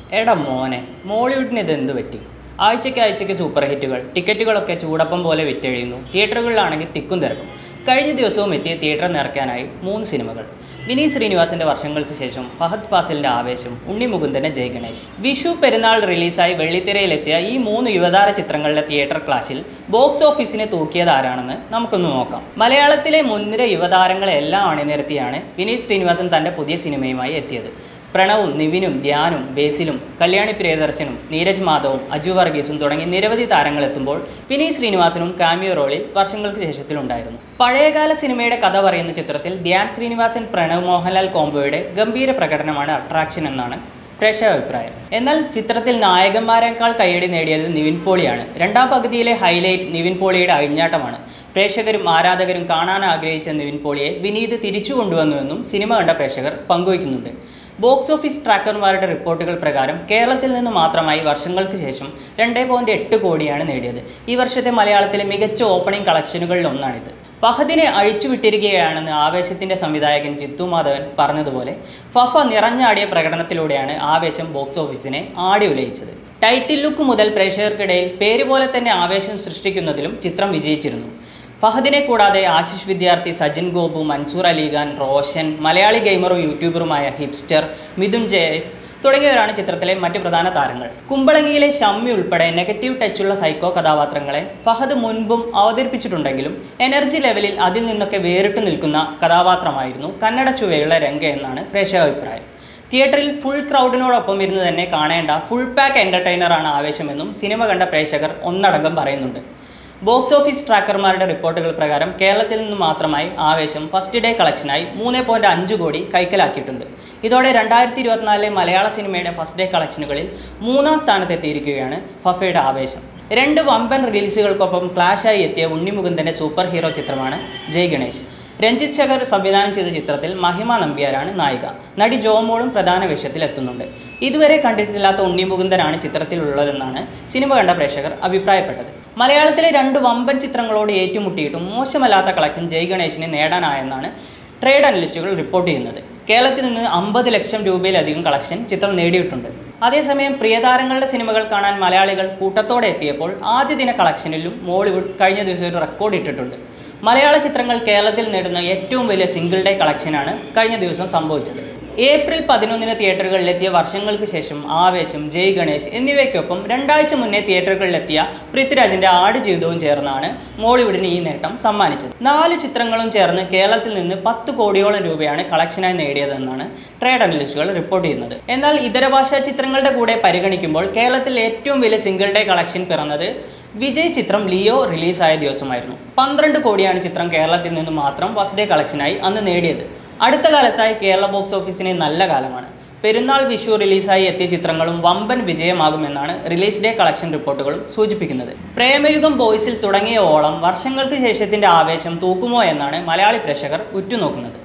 എടാ മോനെ മോളിവുഡിന് ഇത് എന്ത് പറ്റി ആഴ്ചയ്ക്ക് ആഴ്ചയ്ക്ക് സൂപ്പർ ഹിറ്റുകൾ ടിക്കറ്റുകളൊക്കെ ചൂടപ്പം പോലെ വിറ്റഴിയുന്നു തിയേറ്ററുകളിലാണെങ്കിൽ തിക്കും തിരക്കും കഴിഞ്ഞ ദിവസവും എത്തിയ തിയേറ്റർ നിറയ്ക്കാനായി മൂന്ന് സിനിമകൾ വിനീത് ശ്രീനിവാസിന്റെ വർഷങ്ങൾക്ക് ശേഷം ഫഹദ് ഫാസിലിന്റെ ആവേശം ഉണ്ണി മുകുന്ദന്റെ ജയ് ഗണേഷ് വിഷു പെരുന്നാൾ റിലീസായി വെള്ളിത്തിരയിലെത്തിയ ഈ മൂന്ന് യുവതാര ചിത്രങ്ങളുടെ തിയേറ്റർ ക്ലാഷിൽ ബോക്സ് ഓഫീസിനെ തൂക്കിയത് ആരാണെന്ന് നമുക്കൊന്ന് നോക്കാം മലയാളത്തിലെ മുൻനിര യുവതാരങ്ങളെ എല്ലാം അണിനിരത്തിയാണ് വിനീത് ശ്രീനിവാസൻ തന്റെ പുതിയ സിനിമയുമായി എത്തിയത് പ്രണവും നിവിനും ധ്യാനും ബേസിലും കല്യാണി പ്രിയദർശനും നീരജ് മാധവും അജു വർഗീസും തുടങ്ങി നിരവധി താരങ്ങൾ എത്തുമ്പോൾ വിനീത് ശ്രീനിവാസനും കാമിയോ റോളിൽ വർഷങ്ങൾക്ക് ശേഷത്തിലുണ്ടായിരുന്നു പഴയകാല സിനിമയുടെ കഥ പറയുന്ന ചിത്രത്തിൽ ധ്യാൻ ശ്രീനിവാസൻ പ്രണവ് മോഹൻലാൽ കോംബോയുടെ ഗംഭീര പ്രകടനമാണ് അട്രാക്ഷൻ എന്നാണ് പ്രേക്ഷക അഭിപ്രായം എന്നാൽ ചിത്രത്തിൽ നായകന്മാരെക്കാൾ കയ്യടി നേടിയത് നിവിൻ പോളിയാണ് രണ്ടാം പകുതിയിലെ ഹൈലൈറ്റ് നിവിൻ പോളിയുടെ അഴിഞ്ഞാട്ടമാണ് പ്രേക്ഷകരും ആരാധകരും കാണാൻ ആഗ്രഹിച്ച നിവിൻ പോളിയെ വിനീത് തിരിച്ചു കൊണ്ടുവന്നുവെന്നും സിനിമ കണ്ട പ്രേക്ഷകർ പങ്കുവയ്ക്കുന്നുണ്ട് ബോക്സ് ഓഫീസ് ട്രാക്കർമാരുടെ റിപ്പോർട്ടുകൾ പ്രകാരം കേരളത്തിൽ നിന്ന് മാത്രമായി വർഷങ്ങൾക്ക് ശേഷം രണ്ടേ പോയിന്റ് എട്ട് കോടിയാണ് നേടിയത് ഈ വർഷത്തെ മലയാളത്തിലെ മികച്ച ഓപ്പണിംഗ് കളക്ഷനുകളിൽ ഒന്നാണിത് ഫഹദിനെ അഴിച്ചുവിട്ടിരിക്കുകയാണെന്ന് ആവേശത്തിന്റെ സംവിധായകൻ ജിത്തു മാധവൻ പറഞ്ഞതുപോലെ ഫഫ നിറഞ്ഞാടിയ പ്രകടനത്തിലൂടെയാണ് ആവേശം ബോക്സ് ഓഫീസിനെ ആടി ഉലയിച്ചത് ടൈറ്റിൽ ലുക്ക് മുതൽ പ്രേക്ഷകർക്കിടയിൽ പേര് പോലെ തന്നെ ആവേശം സൃഷ്ടിക്കുന്നതിലും ചിത്രം വിജയിച്ചിരുന്നു ഫഹദിനെ കൂടാതെ ആശിഷ് വിദ്യാർത്ഥി സജിൻ ഗോപു മൻസൂർ അലിഖാൻ റോഷൻ മലയാളി ഗെയിമറും യൂട്യൂബറുമായ ഹിപ്സ്റ്റർ മിഥുൻ ജയസ് തുടങ്ങിയവരാണ് ചിത്രത്തിലെ മറ്റ് പ്രധാന താരങ്ങൾ കുമ്പളങ്ങിയിലെ ഷമ്മി ഉൾപ്പെടെ നെഗറ്റീവ് ടച്ചുള്ള സൈക്കോ കഥാപാത്രങ്ങളെ ഫഹദ് മുൻപും അവതരിപ്പിച്ചിട്ടുണ്ടെങ്കിലും എനർജി ലെവലിൽ അതിൽ നിന്നൊക്കെ വേറിട്ട് നിൽക്കുന്ന കഥാപാത്രമായിരുന്നു കന്നഡ ചുവയുള്ള രംഗ എന്നാണ് പ്രേക്ഷകാഭിപ്രായം തിയേറ്ററിൽ ഫുൾ ക്രൗഡിനോടൊപ്പം ഇരുന്ന് തന്നെ കാണേണ്ട ഫുൾ പാക്ക് എൻ്റർടൈനറാണ് ആവേശമെന്നും സിനിമ കണ്ട പ്രേക്ഷകർ ഒന്നടങ്കം പറയുന്നുണ്ട് ബോക്സ് ഓഫീസ് ട്രാക്കർമാരുടെ റിപ്പോർട്ടുകൾ പ്രകാരം കേരളത്തിൽ നിന്ന് മാത്രമായി ആവേശം ഫസ്റ്റ് ഡേ കളക്ഷനായി മൂന്ന് പോയിൻറ്റ് അഞ്ച് കോടി കൈക്കലാക്കിയിട്ടുണ്ട് ഇതോടെ രണ്ടായിരത്തി ഇരുപത്തിനാലിലെ മലയാള സിനിമയുടെ ഫസ്റ്റ് ഡേ കളക്ഷനുകളിൽ മൂന്നാം സ്ഥാനത്തെത്തിയിരിക്കുകയാണ് ഫഫയുടെ ആവേശം രണ്ട് വമ്പൻ റിലീസുകൾക്കൊപ്പം ക്ലാഷായി എത്തിയ ഉണ്ണിമുകുന്ദൻ്റെ സൂപ്പർ ഹീറോ ചിത്രമാണ് ജയ് ഗണേഷ് രഞ്ജിത്ത് ശേഖർ സംവിധാനം ചെയ്ത ചിത്രത്തിൽ മഹിമ നമ്പ്യാരാണ് നായിക നടി ജോമോളും പ്രധാന വേഷത്തിൽ എത്തുന്നുണ്ട് ഇതുവരെ കണ്ടിട്ടില്ലാത്ത ഉണ്ണിമുകുന്ദനാണ് ചിത്രത്തിലുള്ളതെന്നാണ് സിനിമ കണ്ട പ്രേക്ഷകർ അഭിപ്രായപ്പെട്ടത് മലയാളത്തിലെ രണ്ട് വമ്പൻ ചിത്രങ്ങളോട് ഏറ്റുമുട്ടിയിട്ടും മോശമല്ലാത്ത കളക്ഷൻ ജയ് ഗണേശിന് നേടാനായെന്നാണ് ട്രേഡ് അനലിസ്റ്റുകൾ റിപ്പോർട്ട് ചെയ്യുന്നത് കേരളത്തിൽ നിന്ന് അമ്പത് ലക്ഷം രൂപയിലധികം കളക്ഷൻ ചിത്രം നേടിയിട്ടുണ്ട് അതേസമയം പ്രിയതാരങ്ങളുടെ സിനിമകൾ കാണാൻ മലയാളികൾ കൂട്ടത്തോടെ എത്തിയപ്പോൾ ആദ്യ ദിന കളക്ഷനിലും മോളിവുഡ് കഴിഞ്ഞ ദിവസം ഒരു റെക്കോർഡ് ഇട്ടിട്ടുണ്ട് മലയാള ചിത്രങ്ങൾ കേരളത്തിൽ നേടുന്ന ഏറ്റവും വലിയ സിംഗിൾ ഡേ കളക്ഷനാണ് കഴിഞ്ഞ ദിവസം സംഭവിച്ചത് ഏപ്രിൽ പതിനൊന്നിന് തിയേറ്ററുകളിലെത്തിയ വർഷങ്ങൾക്ക് ശേഷം ആവേശം ജയ് ഗണേശ് എന്നിവയ്ക്കൊപ്പം രണ്ടാഴ്ച മുന്നേ തിയേറ്ററുകളിലെത്തിയ പൃഥ്വിരാജിന്റെ ആടുജീവിതവും ചേർന്നാണ് മോളിവുഡിന് ഈ നേട്ടം സമ്മാനിച്ചത് നാല് ചിത്രങ്ങളും ചേർന്ന് കേരളത്തിൽ നിന്ന് പത്ത് കോടിയോളം രൂപയാണ് കളക്ഷനായി നേടിയതെന്നാണ് ട്രേഡ് അനലിസ്റ്റുകൾ റിപ്പോർട്ട് ചെയ്യുന്നത് എന്നാൽ ഇതര ഭാഷാ ചിത്രങ്ങളുടെ കൂടെ പരിഗണിക്കുമ്പോൾ കേരളത്തിൽ ഏറ്റവും വലിയ സിംഗിൾ ഡേ കളക്ഷൻ പിറന്നത് വിജയ് ചിത്രം ലിയോ റിലീസായ ദിവസമായിരുന്നു പന്ത്രണ്ട് കോടിയാണ് ചിത്രം കേരളത്തിൽ നിന്ന് മാത്രം ഫസ്റ്റ് ഡേ കളക്ഷനായി അന്ന് നേടിയത് അടുത്ത കാലത്തായി കേരള ബോക്സ് ഓഫീസിന് നല്ല കാലമാണ് പെരുന്നാൾ വിഷു റിലീസായി എത്തിയ ചിത്രങ്ങളും വമ്പൻ വിജയമാകുമെന്നാണ് റിലീസ് ഡേ കളക്ഷൻ റിപ്പോർട്ടുകളും സൂചിപ്പിക്കുന്നത് പ്രേമയുഗം ബോയ്സിൽ തുടങ്ങിയ ഓളം വർഷങ്ങൾക്ക് ശേഷത്തിന്റെ ആവേശം തൂക്കുമോ എന്നാണ് മലയാളി പ്രേക്ഷകർ ഉറ്റുനോക്കുന്നത്